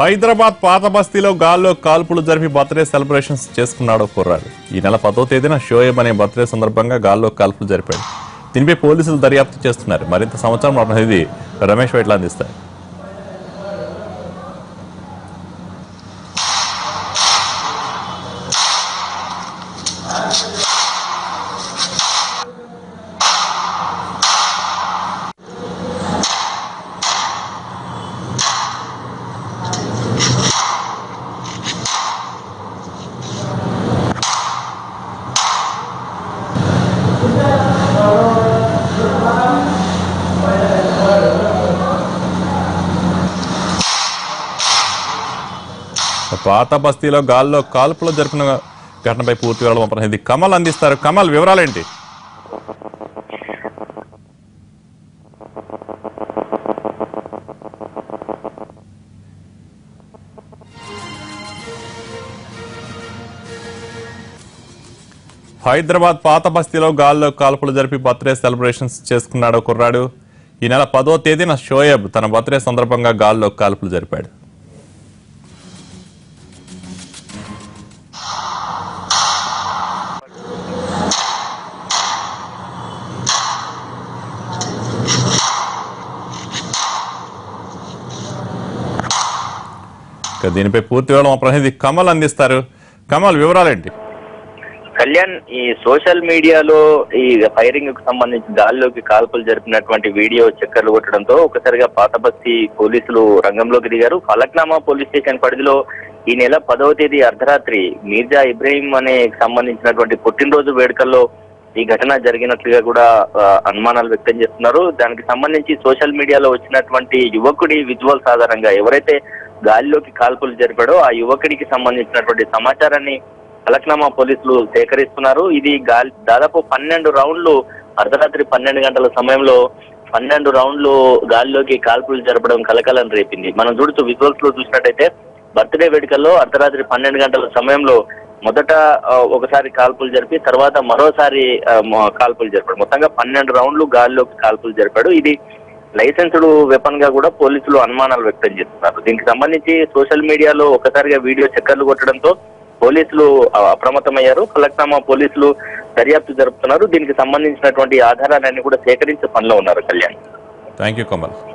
హైదరాబాద్ పాత బస్తీలో గాల్లో కాల్పులు జరిపి బర్త్డే సెలబ్రేషన్స్ చేసుకున్నాడు కుర్రాడు ఈ నెల పదో తేదీన షోయబ్ అనే బర్త్డే సందర్భంగా గాల్లో కాల్పులు జరిపాడు దీనిపై పోలీసులు దర్యాప్తు చేస్తున్నారు మరింత సంవత్సరం మా ప్రతినిధి రమేష్ వైట్ల అందిస్తారు పాత బస్తీలో గాల్లో కాల్పులు జరిపిన ఘటనపై పూర్తి వివరాలు మా ప్రతినిధి కమల్ అందిస్తారు కమల్ వివరాలేంటి హైదరాబాద్ పాత బస్తీలో గాల్లో కాల్పులు జరిపి బర్త్డే సెలబ్రేషన్స్ చేసుకున్నాడు కుర్రాడు ఈ నెల పదో తేదీన షోయబ్ తన బర్త్డే సందర్భంగా గాల్లో కాల్పులు జరిపాడు ఇక దీనిపై పూర్తి వివరాలు మా ప్రతినిధి కమల్ అందిస్తారు కమల్ వివరాలేంటి కళ్యాణ్ ఈ సోషల్ మీడియాలో ఈ ఫైరింగ్ కు సంబంధించి గాల్లోకి కాల్పులు జరిపినటువంటి వీడియో చక్కర్లు కొట్టడంతో ఒకసారిగా పాతబస్తి పోలీసులు రంగంలోకి దిగారు ఫలక్నామా పోలీస్ స్టేషన్ పరిధిలో ఈ నెల పదవ తేదీ అర్ధరాత్రి మీర్జా ఇబ్రహీం అనే సంబంధించినటువంటి పుట్టినరోజు వేడుకల్లో ఈ ఘటన జరిగినట్లుగా కూడా ఆ, అనుమానాలు వ్యక్తం చేస్తున్నారు దానికి సంబంధించి సోషల్ మీడియాలో వచ్చినటువంటి యువకుడి విజువల్స్ ఆధారంగా ఎవరైతే గాలిలోకి కాల్పులు జరిపాడో ఆ యువకుడికి సంబంధించినటువంటి సమాచారాన్ని ఫలక్నామా పోలీసులు సేకరిస్తున్నారు ఇది గాలి దాదాపు పన్నెండు రౌండ్లు అర్ధరాత్రి పన్నెండు గంటల సమయంలో పన్నెండు రౌండ్లు గాలిలోకి కాల్పులు జరపడం కలకలం రేపింది మనం చూడుతూ విజువల్స్ లో చూసినట్టయితే బర్త్డే వేడుకల్లో అర్ధరాత్రి పన్నెండు గంటల సమయంలో మొదట ఆ, ఒకసారి కాల్పులు జరిపి తర్వాత మరోసారి ఆ, మ- కాల్పులు జరిపాడు మొత్తంగా పన్నెండు రౌండ్లు గాలిలోకి కాల్పులు జరిపాడు ఇది లైసెన్స్డ్ వెపన్ గా కూడా పోలీసులు అనుమానాలు వ్యక్తం చేస్తున్నారు దీనికి సంబంధించి సోషల్ మీడియాలో ఒకసారిగా వీడియో చక్కర్లు కొట్టడంతో పోలీసులు ఆ, అప్రమత్తమయ్యారు ఫలక్నామా పోలీసులు దర్యాప్తు జరుపుతున్నారు దీనికి సంబంధించినటువంటి ఆధారాలన్నీ కూడా సేకరించే పనిలో ఉన్నారు కళ్యాణ్ థ్యాంక్ యూ కమల్